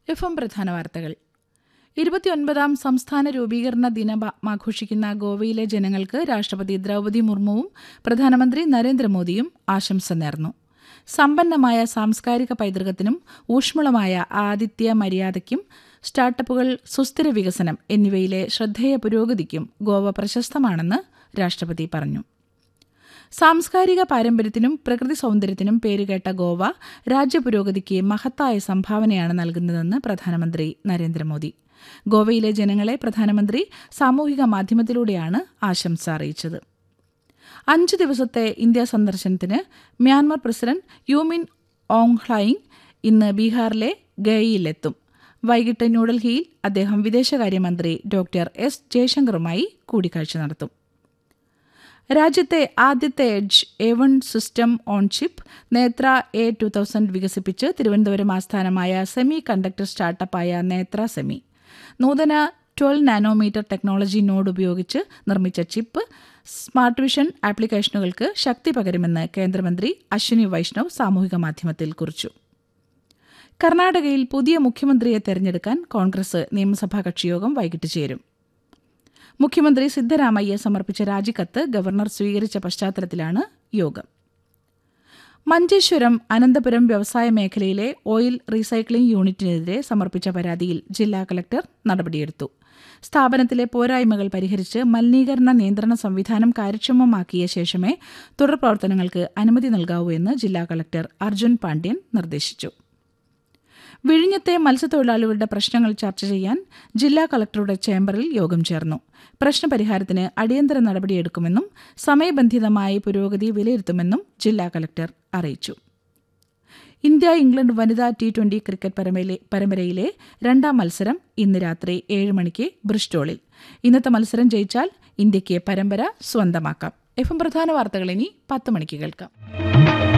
F M പ്രധാന വാർത്തകൾ ഇരുപത്തിയൊൻപതാം സംസ്ഥാന രൂപീകരണ ദിനം ആഘോഷിക്കുന്ന ഗോവയിലെ ജനങ്ങൾക്ക് രാഷ്ട്രപതി ദ്രൗപദി മുർമുവും പ്രധാനമന്ത്രി നരേന്ദ്രമോദിയും ആശംസ നേർന്നു സമ്പന്നമായ സാംസ്കാരിക പൈതൃകത്തിനും ഊഷ്മളമായ ആതിഥ്യ മര്യാദയ്ക്കും സ്റ്റാർട്ടപ്പുകൾ സുസ്ഥിര വികസനം എന്നിവയിലെ ശ്രദ്ധേയ പുരോഗതിക്കും ഗോവ പ്രശസ്തമാണെന്ന് രാഷ്ട്രപതി പറഞ്ഞു സാംസ്കാരിക പാരമ്പര്യത്തിനും പ്രകൃതി സൗന്ദര്യത്തിനും പേരുകേട്ട ഗോവ രാജ്യപുരോഗതിക്ക് മഹത്തായ സംഭാവനയാണ് നൽകുന്നതെന്ന് പ്രധാനമന്ത്രി നരേന്ദ്രമോദി ഗോവയിലെ ജനങ്ങളെ പ്രധാനമന്ത്രി സാമൂഹിക മാധ്യമത്തിലൂടെയാണ് ആശംസ അറിയിച്ചത് അഞ്ച് ദിവസത്തെ ഇന്ത്യ സന്ദർശനത്തിന് മ്യാൻമർ പ്രസിഡന്റ് യൂമിൻ ഓങ് ഹ്ലൈങ് ഇന്ന് ബീഹാറിലെ ഗയയിലെത്തും വൈകിട്ട് ന്യൂഡൽഹിയിൽ അദ്ദേഹം വിദേശകാര്യമന്ത്രി ഡോക്ടർ എസ് ജയശങ്കറുമായി കൂടിക്കാഴ്ച നടത്തും രാജ്യത്തെ ആദ്യത്തെ edge A one system on chip Netra A two thousand വികസിപ്പിച്ച് തിരുവനന്തപുരം ആസ്ഥാനമായ സെമി കണ്ടക്ടർ സ്റ്റാർട്ടപ്പായ നേത്ര സെമി നൂതന ട്വൽവ് നാനോമീറ്റർ ടെക്നോളജി നോഡ് ഉപയോഗിച്ച് നിർമ്മിച്ച ചിപ്പ് സ്മാർട്ട് വിഷൻ ആപ്ലിക്കേഷനുകൾക്ക് ശക്തി പകരുമെന്ന് കേന്ദ്രമന്ത്രി അശ്വിനി വൈഷ്ണവ് സാമൂഹിക മാധ്യമത്തിൽ കുറിച്ചു കർണാടകയിൽ പുതിയ മുഖ്യമന്ത്രിയെ തെരഞ്ഞെടുക്കാൻ കോൺഗ്രസ് നിയമസഭാ കക്ഷിയോഗം വൈകിട്ട് ചേരും മുഖ്യമന്ത്രി സിദ്ധരാമയ്യ സമർപ്പിച്ച രാജിക്കത്ത് ഗവർണർ സ്വീകരിച്ച പശ്ചാത്തലത്തിലാണ് യോഗം മഞ്ചേശ്വരം അനന്തപുരം വ്യവസായ മേഖലയിലെ ഓയിൽ റീസൈക്ലിംഗ് യൂണിറ്റിനെതിരെ സമർപ്പിച്ച പരാതിയിൽ ജില്ലാ കലക്ടർ നടപടിയെടുത്തു സ്ഥാപനത്തിലെ പോരായ്മകൾ പരിഹരിച്ച് മലിനീകരണ നിയന്ത്രണ സംവിധാനം കാര്യക്ഷമമാക്കിയ ശേഷമേ തുടർ പ്രവർത്തനങ്ങൾക്ക് അനുമതി നൽകാവൂ എന്ന് ജില്ലാ കലക്ടർ അർജുൻ പാണ്ഡ്യൻ നിർദ്ദേശിച്ചു വിഴിഞ്ഞത്തെ മത്സ്യത്തൊഴിലാളികളുടെ പ്രശ്നങ്ങൾ ചർച്ച ചെയ്യാൻ ജില്ലാ കളക്ടറുടെ ചേംബറിൽ യോഗം ചേർന്നു പ്രശ്നപരിഹാരത്തിന് അടിയന്തര നടപടിയെടുക്കുമെന്നും സമയബന്ധിതമായി പുരോഗതി വിലയിരുത്തുമെന്നും ജില്ലാ കളക്ടർ അറിയിച്ചു ഇന്ത്യ ഇംഗ്ലണ്ട് വനിതാ ടി ട്വന്റി ക്രിക്കറ്റ് പരമ്പരയിലെ രണ്ടാം മത്സരം ഇന്ന് രാത്രി ഏഴ് മണിക്ക് ബ്രിസ്റ്റോളിൽ ഇന്നത്തെ മത്സരം ജയിച്ചാൽ ഇന്ത്യയ്ക്ക് പരമ്പര സ്വന്തമാക്കാം എഫ് എം പ്രധാന വാർത്തകൾ ഇനി പത്ത് മണിക്ക് കേൾക്കാം